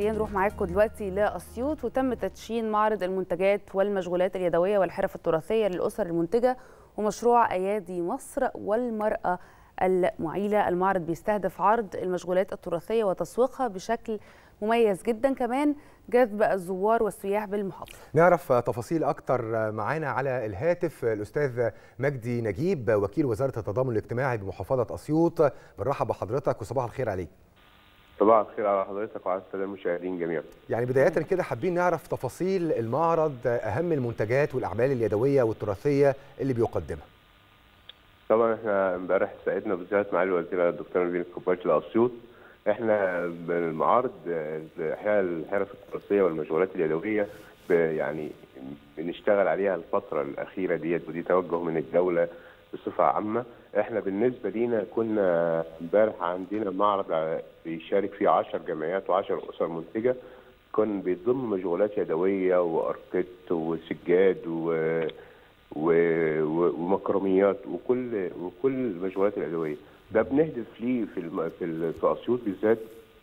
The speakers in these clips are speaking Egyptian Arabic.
خلينا نروح معاكم دلوقتي لاسيوط وتم تدشين معرض المنتجات والمشغولات اليدويه والحرف التراثيه للاسر المنتجه ومشروع ايادي مصر والمراه المعيله المعرض بيستهدف عرض المشغولات التراثيه وتسويقها بشكل مميز جدا كمان جذب الزوار والسياح بالمحافظه نعرف تفاصيل اكتر معانا على الهاتف الاستاذ مجدي نجيب وكيل وزاره التضامن الاجتماعي بمحافظه اسيوط بنرحب بحضرتك وصباح الخير عليك صباح الخير على حضرتك وعلى الساده المشاهدين جميعا. يعني بدايه كده حابين نعرف تفاصيل المعرض اهم المنتجات والاعمال اليدويه والتراثيه اللي بيقدمها. طبعا احنا امبارح سعدنا بزياره معالي الوزير الدكتور نبيل الكوباتش لاسيوط. احنا بالمعارض احياء الحرف التراثيه والمشغولات اليدويه يعني بنشتغل عليها الفتره الاخيره ديت ودي توجه من الدوله بصفه عامه احنا بالنسبه لينا كنا امبارح عندنا معرض بيشارك فيه 10 جمعيات و10 اسر منتجه كان بيضم مشغولات يدويه واركيت وسجاد و... و... ومكرميات وكل وكل المشغولات اليدويه ده بنهدف ليه في الم... في, ال... في اسيوط بالذات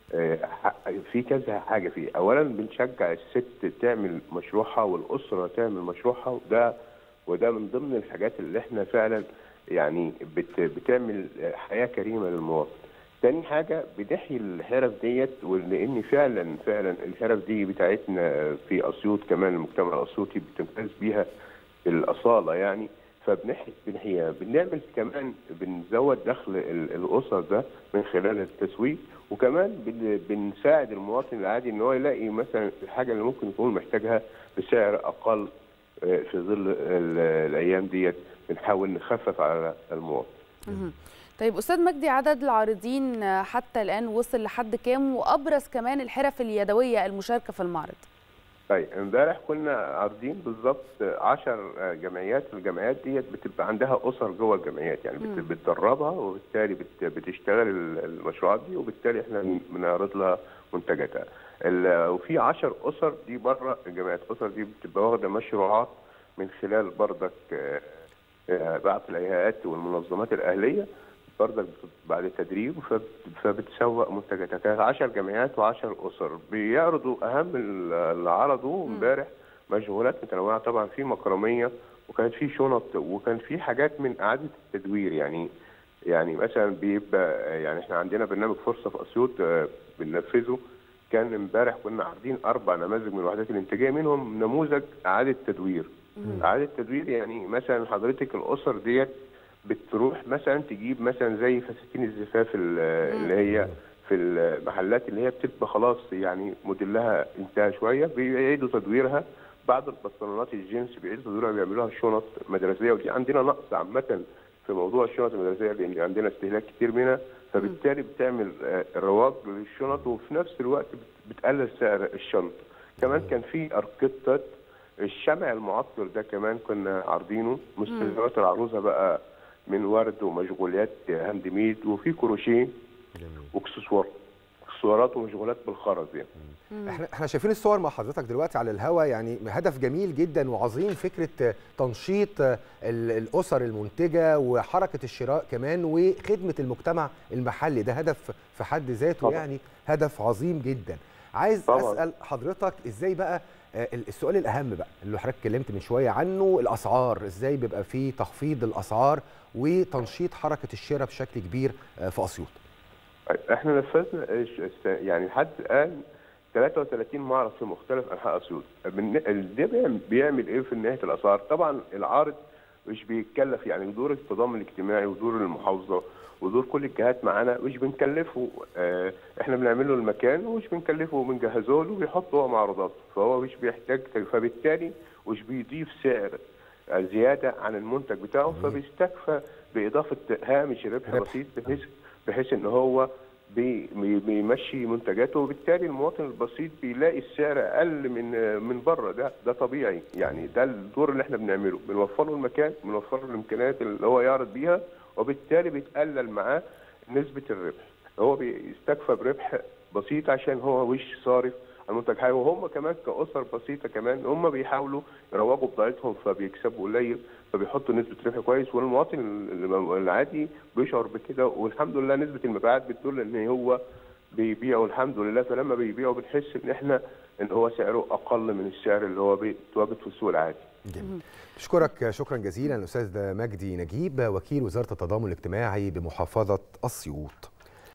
في كذا حاجه فيه اولا بنشجع الست تعمل مشروعها والاسره تعمل مشروعها وده وده من ضمن الحاجات اللي احنا فعلا يعني بت بتعمل حياه كريمه للمواطن. تاني حاجه بنحيي الحرف ديت ولان فعلا فعلا الحرف دي بتاعتنا في اسيوط كمان المجتمع الاسيوطي بتمتاز بيها الاصاله يعني فبنحيي بنحييها بنعمل كمان بنزود دخل الاسر ده من خلال التسويق وكمان بنساعد المواطن العادي ان هو يلاقي مثلا الحاجه اللي ممكن يكون محتاجها بسعر اقل في ظل الايام ديت بنحاول نخفف على المواطن. طيب استاذ مجدي عدد العارضين حتى الان وصل لحد كام وابرز كمان الحرف اليدويه المشاركه في المعرض؟ طيب امبارح كنا عارضين بالظبط 10 جمعيات الجمعيات ديت بتبقى عندها اسر جوه الجمعيات يعني م. بتدربها وبالتالي بتشتغل المشروعات دي وبالتالي احنا بنعرض لها منتجاتها. وفي 10 اسر دي بره الجمعيات الاسر دي بتبقى واخده مشروعات من خلال بردك بعض الهيئات والمنظمات الاهليه بردك بعد التدريب فبتسوق منتجاتها كانت 10 جمعيات و10 اسر بيعرضوا اهم اللي عرضوا امبارح مشغولات متنوعه طبعا في مكرميه وكانت في شنط وكان في حاجات من اعاده التدوير يعني يعني مثلا بيبقى يعني احنا عندنا برنامج فرصه في اسيوط بننفذه كان امبارح كنا عارضين اربع نماذج من الوحدات الانتاجيه منهم نموذج اعاده تدوير مم. اعاده تدوير يعني مثلا حضرتك الاسر ديت بتروح مثلا تجيب مثلا زي فساتين الزفاف اللي هي في المحلات اللي هي بتبقى خلاص يعني موديلها انتهى شويه بيعيدوا تدويرها بعض البنطلونات الجينز بيعيدوا تدويرها بيعملوها شنط مدرسيه ودي عندنا نقص عامه في موضوع الشنط المدرسيه لان عندنا استهلاك كتير منها فبالتالي بتعمل رواج للشنط وفي نفس الوقت بتقلل سعر الشنط كمان كان في اركيتات الشمع المعطر ده كمان كنا عارضينه مستلزمات العروسه بقى من ورد ومشغولات هاند ميد وفي كروشيه واكسسوار اكسسوارات ومشغولات بالخرز يعني احنا احنا شايفين الصور مع حضرتك دلوقتي على الهوا يعني هدف جميل جدا وعظيم فكره تنشيط الاسر المنتجه وحركه الشراء كمان وخدمه المجتمع المحلي ده هدف في حد ذاته طبعا. يعني هدف عظيم جدا عايز طبعا. اسال حضرتك ازاي بقى السؤال الاهم بقى اللي حضرتك اتكلمت من شويه عنه الاسعار ازاي بيبقى في تخفيض الاسعار وتنشيط حركه الشراء بشكل كبير في اسيوط احنا نفذنا يعني لحد الان 33 معرض في مختلف انحاء اسيوط ده بيعمل ايه في ناحيه الاسعار طبعا العارض مش بيتكلف يعني دور التضامن الاجتماعي ودور المحافظه ودور كل الجهات معانا مش بنكلفه اه احنا بنعمل له المكان ومش بنكلفه بنجهزه له وبيحط هو معروضاته فهو مش بيحتاج فبالتالي مش بيضيف سعر زياده عن المنتج بتاعه فبيستكفى باضافه هامش ربح بسيط بحيث بحيث ان هو بيمشي منتجاته وبالتالي المواطن البسيط بيلاقي السعر اقل من من بره ده ده طبيعي يعني ده الدور اللي احنا بنعمله بنوفر له المكان بنوفر له الامكانيات اللي هو يعرض بيها وبالتالي بيتقلل معاه نسبه الربح هو بيستكفى بربح بسيط عشان هو مش صارف المنتج حي وهم كمان كاسر بسيطه كمان هم بيحاولوا يروجوا بضاعتهم فبيكسبوا قليل فبيحطوا نسبه ربح كويس والمواطن العادي بيشعر بكده والحمد لله نسبه المبيعات بتدل ان هو بيبيعوا الحمد لله فلما بيبيعوا بنحس ان احنا ان هو سعره اقل من السعر اللي هو بيتواجد في السوق العادي جميل اشكرك شكرا جزيلا الاستاذ مجدي نجيب وكيل وزاره التضامن الاجتماعي بمحافظه اسيوط